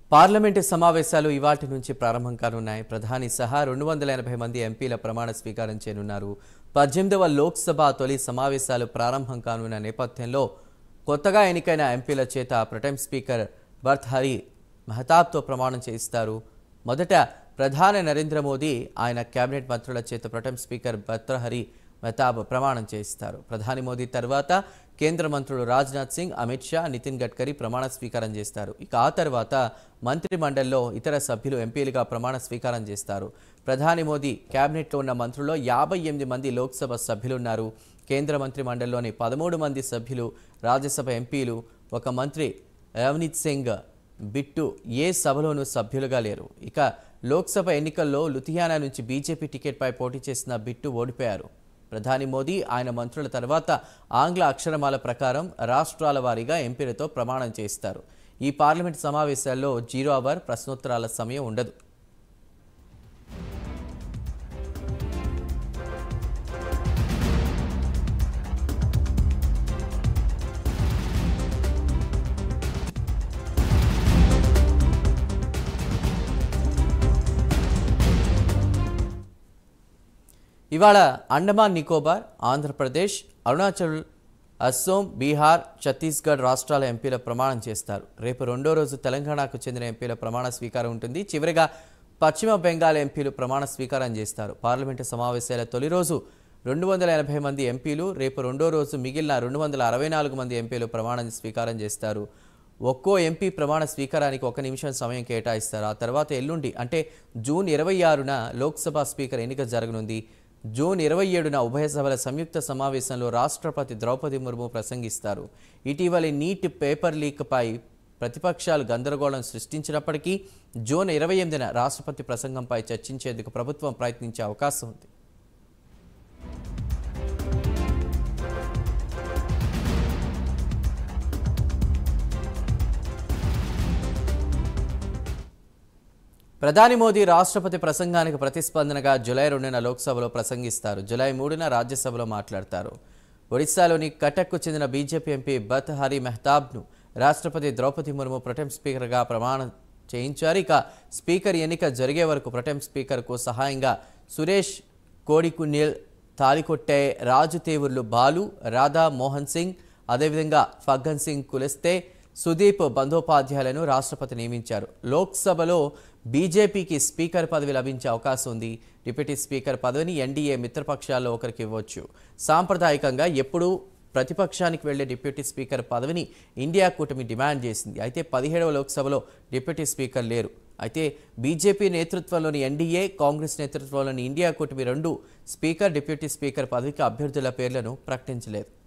parliament సమావేశాలు ఇవాటి నుంచి ప్రారంభం కానున్నాయి ప్రధాని సహా రెండు వందల ఎనభై మంది ఎంపీల ప్రమాణ స్వీకారం చేయనున్నారు పద్దెనిమిదవ లోక్సభ తొలి సమావేశాలు ప్రారంభం కానున్న నేపథ్యంలో కొత్తగా ఎన్నికైన ఎంపీల చేత ప్రొటెం స్పీకర్ బర్త్ హరి మెహతాబ్తో ప్రమాణం చేయిస్తారు మొదట ప్రధాని నరేంద్ర మోదీ ఆయన కేబినెట్ మంత్రుల చేత ప్రొటెం స్పీకర్ భర్తహరి మెహతాబ్ ప్రమాణం చేయిస్తారు ప్రధాని మోదీ తర్వాత కేంద్ర మంత్రులు రాజ్నాథ్ సింగ్ అమిత్ షా నితిన్ గడ్కరీ ప్రమాణ స్వీకారం చేస్తారు ఇక ఆ తర్వాత మంత్రి మండలిలో ఇతర సభ్యులు ఎంపీలుగా ప్రమాణ స్వీకారం చేస్తారు ప్రధాని మోదీ కేబినెట్లో ఉన్న మంత్రుల్లో యాభై ఎనిమిది మంది లోక్సభ సభ్యులున్నారు కేంద్ర మంత్రి మండలిలోని పదమూడు మంది సభ్యులు రాజ్యసభ ఎంపీలు ఒక మంత్రి రవనీత్ సింగ్ బిట్టు ఏ సభలోనూ సభ్యులుగా లేరు ఇక లోక్సభ ఎన్నికల్లో లుధియానా నుంచి బీజేపీ టికెట్పై పోటీ చేసిన బిట్టు ఓడిపోయారు ప్రధాని మోదీ ఆయన మంత్రుల తర్వాత ఆంగ్ల అక్షరమాల ప్రకారం రాష్ట్రాల వారీగా ఎంపీలతో ప్రమాణం చేస్తారు ఈ పార్లమెంట్ సమావేశాల్లో జీరో అవర్ ప్రశ్నోత్తరాల సమయం ఉండదు ఇవాళ అండమాన్ నికోబార్ ఆంధ్రప్రదేశ్ అరుణాచల్ అస్సోం బీహార్ ఛత్తీస్గఢ్ రాష్ట్రాల ఎంపీల ప్రమాణం చేస్తారు రేపు రెండో రోజు తెలంగాణకు చెందిన ఎంపీల ప్రమాణ స్వీకారం ఉంటుంది చివరిగా పశ్చిమ బెంగాల్ ఎంపీలు ప్రమాణ స్వీకారం చేస్తారు పార్లమెంటు సమావేశాల తొలి రోజు రెండు వందల ఎనభై మంది ఎంపీలు రేపు రెండో రోజు మిగిలిన రెండు వందల అరవై నాలుగు మంది ఎంపీలు ప్రమాణ స్వీకారం చేస్తారు ఒక్కో ఎంపీ ప్రమాణ స్వీకారానికి ఒక నిమిషం సమయం కేటాయిస్తారు ఆ తర్వాత ఎల్లుండి అంటే జూన్ ఇరవై ఆరున లోక్సభ స్పీకర్ ఎన్నిక జరగనుంది జూన్ ఇరవై ఏడున ఉభయ సభల సంయుక్త సమావేశంలో రాష్ట్రపతి ద్రౌపది ముర్ము ప్రసంగిస్తారు ఇటీవలి నీట్ పేపర్ లీక్పై ప్రతిపక్షాలు గందరగోళం సృష్టించినప్పటికీ జూన్ ఇరవై ఎనిమిదిన రాష్ట్రపతి ప్రసంగంపై చర్చించేందుకు ప్రభుత్వం ప్రయత్నించే అవకాశం ఉంది ప్రధాని మోదీ రాష్ట్రపతి ప్రసంగానికి ప్రతిస్పందనగా జులై రెండున లోక్సభలో ప్రసంగిస్తారు జులై మూడున రాజ్యసభలో మాట్లాడతారు ఒడిశాలోని కటక్కు చెందిన బీజేపీ ఎంపీ బత్ హరి మెహతాబ్ను రాష్ట్రపతి ద్రౌపది ముర్ము ప్రొటెం స్పీకర్గా ప్రమాణం చేయించారు ఇక స్పీకర్ ఎన్నిక జరిగే వరకు ప్రొటెం స్పీకర్కు సహాయంగా సురేష్ కోడికున్నిల్ తాలికొట్టే రాజుతేవుర్లు బాలు రాధా మోహన్ సింగ్ అదేవిధంగా ఫగ్గన్ సింగ్ కులస్తే సుదీప్ బందోపాధ్యాయులను రాష్ట్రపతి నియమించారు లోక్సభలో బీజేపీకి స్పీకర్ పదవి లభించే అవకాశం ఉంది డిప్యూటీ స్పీకర్ పదవిని ఎన్డీఏ మిత్రపక్షాల్లో ఒకరికి ఇవ్వచ్చు సాంప్రదాయకంగా ఎప్పుడూ ప్రతిపక్షానికి వెళ్లే డిప్యూటీ స్పీకర్ పదవిని ఇండియా కూటమి డిమాండ్ చేసింది అయితే పదిహేడవ లోక్సభలో డిప్యూటీ స్పీకర్ లేరు అయితే బీజేపీ నేతృత్వంలోని ఎన్డీఏ కాంగ్రెస్ నేతృత్వంలోని ఇండియా కూటమి రెండు స్పీకర్ డిప్యూటీ స్పీకర్ పదవికి అభ్యర్థుల పేర్లను ప్రకటించలేదు